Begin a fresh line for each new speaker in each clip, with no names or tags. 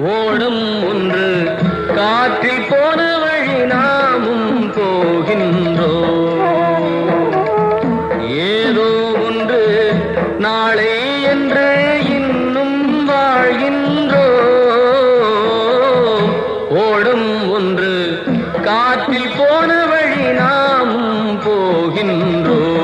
ஓடும் ஒன்று காற்றில் போன வழி நாமும் போகின்றோம் ஏதோ ஒன்று நாளை என்று இன்னும் வாழ்கின்றோம் ஓடும் ஒன்று காற்றில் போன வழி நாமும் போகின்றோம்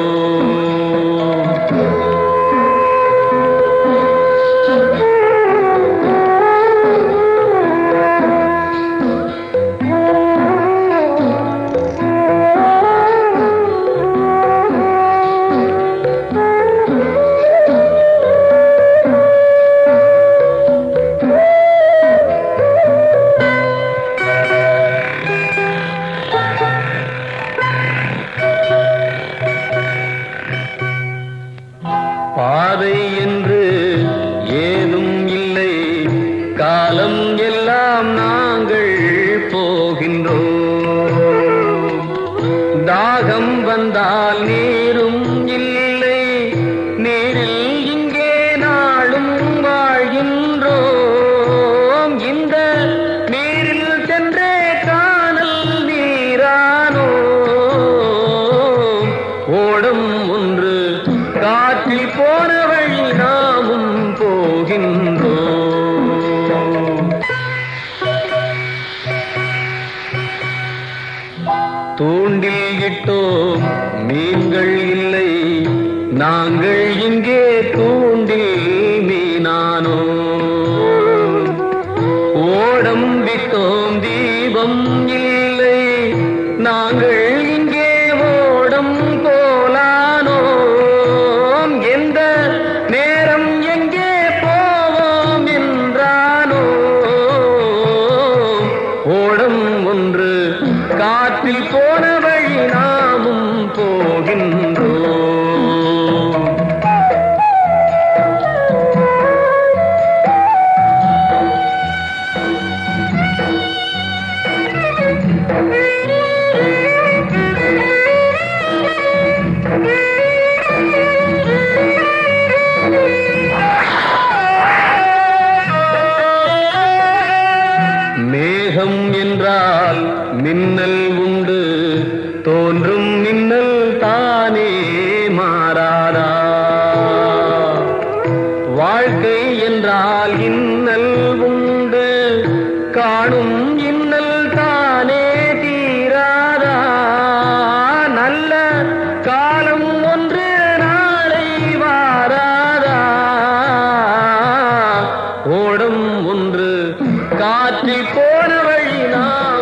பாதை என்று ஏதும் இல்லை காலம் எல்லாம் நாங்கள் போகின்றோம் தாகம் வந்தால் நீரும் இல்லை நீரில் இங்கே நாளும் வாழ்கின்றோம் இந்த நீரில் சென்றே காணல் நீரானோ ஓடம் ஒன்று காற்றில் போன வழி நாமும் போகின்றோம் தூண்டில் இட்டோம் மீன்கள் இல்லை நாங்கள் இங்கே தூண்டில் மீனானோ ஓடம் விட்டோம் தீபம் இல்லை நாங்கள் இங்கே ஓடம் போலானோம் எந்த நேரம் எங்கே போவோம் என்றானோ ஓடம் ஒன்று காற்றில் போன வழி நாமும் போகின்றோம் மேகம் என்றால் மின்னல் உண்டு தோன்றும் மின்னல் தானே மாறாதா வாழ்க்கை என்றால் இன்னல் உண்டு காணும் இன்னல் தானே தீராதா நல்ல காலம் ஒன்று நாளை வாராதா ஓடம் ஒன்று காற்றில் போன வழி நாம்